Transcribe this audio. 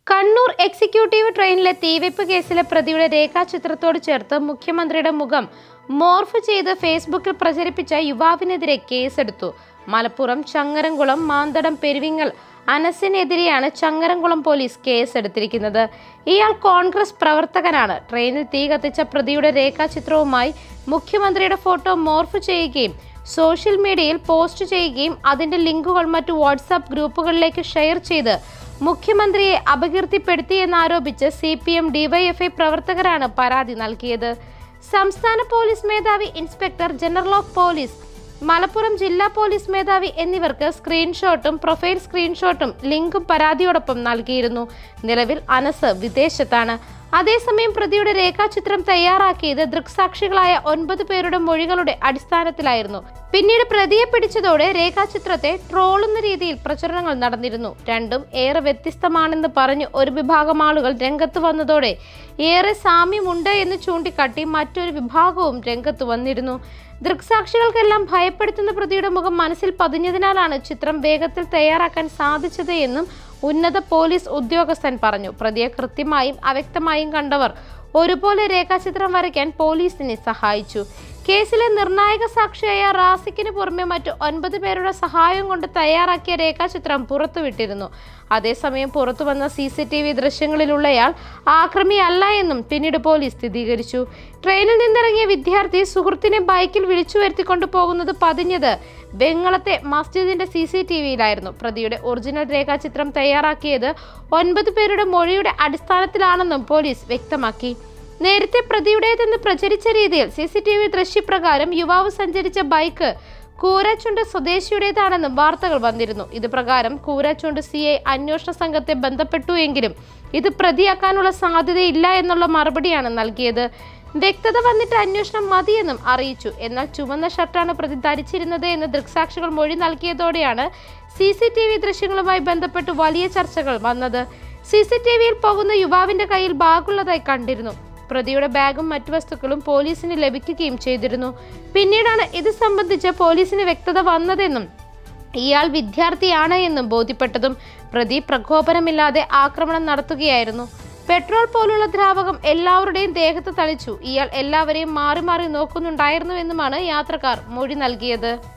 Kannur executive ട്രെയിനിലെ തീവെപ്പ് കേസിലെ പ്രതിയുടെ രേഖാചിത്രത്തോട് ചേർത്ത് മുഖ്യമന്ത്രിയുടെ മുഖം മോർഫ് ചെയ്ത് ഫേസ്ബുക്കിൽ പ്രചരിപ്പിച്ച യുവാവിനെതിരെ കേസെടുത്തു മലപ്പുറം ചങ്ങരംകുളം മാന്തടം പെരുവിങ്ങൽ അനസിനെതിരെയാണ് ചങ്ങരംകുളം പോലീസ് കേസെടുത്തിരിക്കുന്നത് ഇയാൾ കോൺഗ്രസ് പ്രവർത്തകനാണ് ട്രെയിനിൽ തീ കത്തിച്ച പ്രതിയുടെ രേഖാചിത്രവുമായി മുഖ്യമന്ത്രിയുടെ ഫോട്ടോ മോർഫ് ചെയ്യുകയും സോഷ്യൽ മീഡിയയിൽ പോസ്റ്റ് ചെയ്യുകയും അതിന്റെ ലിങ്കുകൾ മറ്റു വാട്സാപ്പ് ഗ്രൂപ്പുകളിലേക്ക് ഷെയർ ചെയ്ത് മുഖ്യമന്ത്രിയെ അപകീർത്തിപ്പെടുത്തിയെന്നാരോപിച്ച് സി പി എം ഡിവൈഎഫ്ഐ പ്രവർത്തകരാണ് പരാതി നൽകിയത് സംസ്ഥാന പോലീസ് മേധാവി inspector general of police Malappuram ജില്ലാ പോലീസ് മേധാവി എന്നിവർക്ക് സ്ക്രീൻഷോട്ടും പ്രൊഫൈൽ സ്ക്രീൻഷോട്ടും ലിങ്കും പരാതിയോടൊപ്പം നൽകിയിരുന്നു നിലവിൽ അനസ് വിദേശത്താണ് അതേസമയം പ്രതിയുടെ രേഖാചിത്രം തയ്യാറാക്കിയത് ദൃക്സാക്ഷികളായ ഒൻപത് പേരുടെ മൊഴികളുടെ അടിസ്ഥാനത്തിലായിരുന്നു പിന്നീട് പ്രതിയെ പിടിച്ചതോടെ രേഖാചിത്രത്തെ ട്രോളുന്ന രീതിയിൽ പ്രചരണങ്ങൾ നടന്നിരുന്നു രണ്ടും ഏറെ വ്യത്യസ്തമാണെന്ന് പറഞ്ഞു ഒരു വിഭാഗം ആളുകൾ രംഗത്ത് വന്നതോടെ ഏറെ സാമ്യമുണ്ട് എന്ന് ചൂണ്ടിക്കാട്ടി മറ്റൊരു വിഭാഗവും രംഗത്ത് വന്നിരുന്നു ദൃക്സാക്ഷികൾക്കെല്ലാം ഭയപ്പെടുത്തുന്ന പ്രതിയുടെ മുഖം മനസ്സിൽ പതിഞ്ഞതിനാലാണ് ചിത്രം വേഗത്തിൽ തയ്യാറാക്കാൻ സാധിച്ചത് എന്നും ഉന്നത പോലീസ് ഉദ്യോഗസ്ഥൻ പറഞ്ഞു പ്രതിയെ കൃത്യമായും അവ്യക്തമായും കണ്ടവർ ഒരുപോലെ രേഖാചിത്രം വരയ്ക്കാൻ പോലീസിനെ സഹായിച്ചു കേസിലെ നിർണായക സാക്ഷിയായ റാസിക്കിന് പുറമെ മറ്റു ഒൻപത് പേരുടെ സഹായം കൊണ്ട് തയ്യാറാക്കിയ രേഖാചിത്രം പുറത്തുവിട്ടിരുന്നു അതേസമയം പുറത്തുവന്ന സി സി ടി വി ദൃശ്യങ്ങളിലുള്ളയാൾ ആക്രമിയല്ല എന്നും പിന്നീട് പോലീസ് സ്ഥിരീകരിച്ചു ട്രെയിനിൽ നിന്നിറങ്ങിയ വിദ്യാർത്ഥി സുഹൃത്തിനെ ബൈക്കിൽ വിളിച്ചു വരുത്തിക്കൊണ്ടു പോകുന്നത് പതിഞ്ഞത് വെങ്ങളത്തെ മസ്ജിദിന്റെ സി സി ടി വിയിലായിരുന്നു പ്രതിയുടെ ഒറിജിനൽ രേഖാചിത്രം തയ്യാറാക്കിയത് ഒൻപത് പേരുടെ മൊഴിയുടെ അടിസ്ഥാനത്തിലാണെന്നും പോലീസ് വ്യക്തമാക്കി നേരത്തെ പ്രതിയുടേതെന്ന് പ്രചരിച്ച രീതിയിൽ സി സി ടി വി ദൃശ്യപ്രകാരം യുവാവ് സഞ്ചരിച്ച ബൈക്ക് കൂരാച്ചുണ്ട് സ്വദേശിയുടേതാണെന്നും വാർത്തകൾ വന്നിരുന്നു ഇത് പ്രകാരം കൂരാച്ചുണ്ട് സി ഐ അന്വേഷണ സംഘത്തെ ബന്ധപ്പെട്ടു എങ്കിലും ഇത് പ്രതിയാക്കാനുള്ള സാധ്യതയില്ല എന്നുള്ള മറുപടിയാണ് നൽകിയത് വ്യക്തത വന്നിട്ട് അന്വേഷണം മതിയെന്നും അറിയിച്ചു എന്നാൽ ചുവന്ന ഷർട്ടാണ് പ്രതി ധരിച്ചിരുന്നത് എന്ന് ദൃക്സാക്ഷികൾ മൊഴി നൽകിയതോടെയാണ് സി സി ടി വി ദൃശ്യങ്ങളുമായി ബന്ധപ്പെട്ട് വലിയ ചർച്ചകൾ വന്നത് സി സി ടി വിയിൽ പോകുന്ന യുവാവിന്റെ കയ്യിൽ ബാഗുള്ളതായി കണ്ടിരുന്നു പ്രതിയുടെ ബാഗും മറ്റു വസ്തുക്കളും പോലീസിന് ലഭിക്കുകയും ചെയ്തിരുന്നു പിന്നീടാണ് ഇത് സംബന്ധിച്ച് പോലീസിന് വ്യക്തത വന്നതെന്നും ഇയാൾ വിദ്യാർത്ഥിയാണ് എന്നും ബോധ്യപ്പെട്ടതും പ്രതി പ്രകോപനമില്ലാതെ ആക്രമണം നടത്തുകയായിരുന്നു പെട്രോൾ പോലുള്ള ദ്രാവകം എല്ലാവരുടെയും ദേഹത്ത് തളിച്ചു ഇയാൾ എല്ലാവരെയും മാറി മാറി നോക്കുന്നുണ്ടായിരുന്നു എന്നുമാണ് യാത്രക്കാർ മൊഴി നൽകിയത്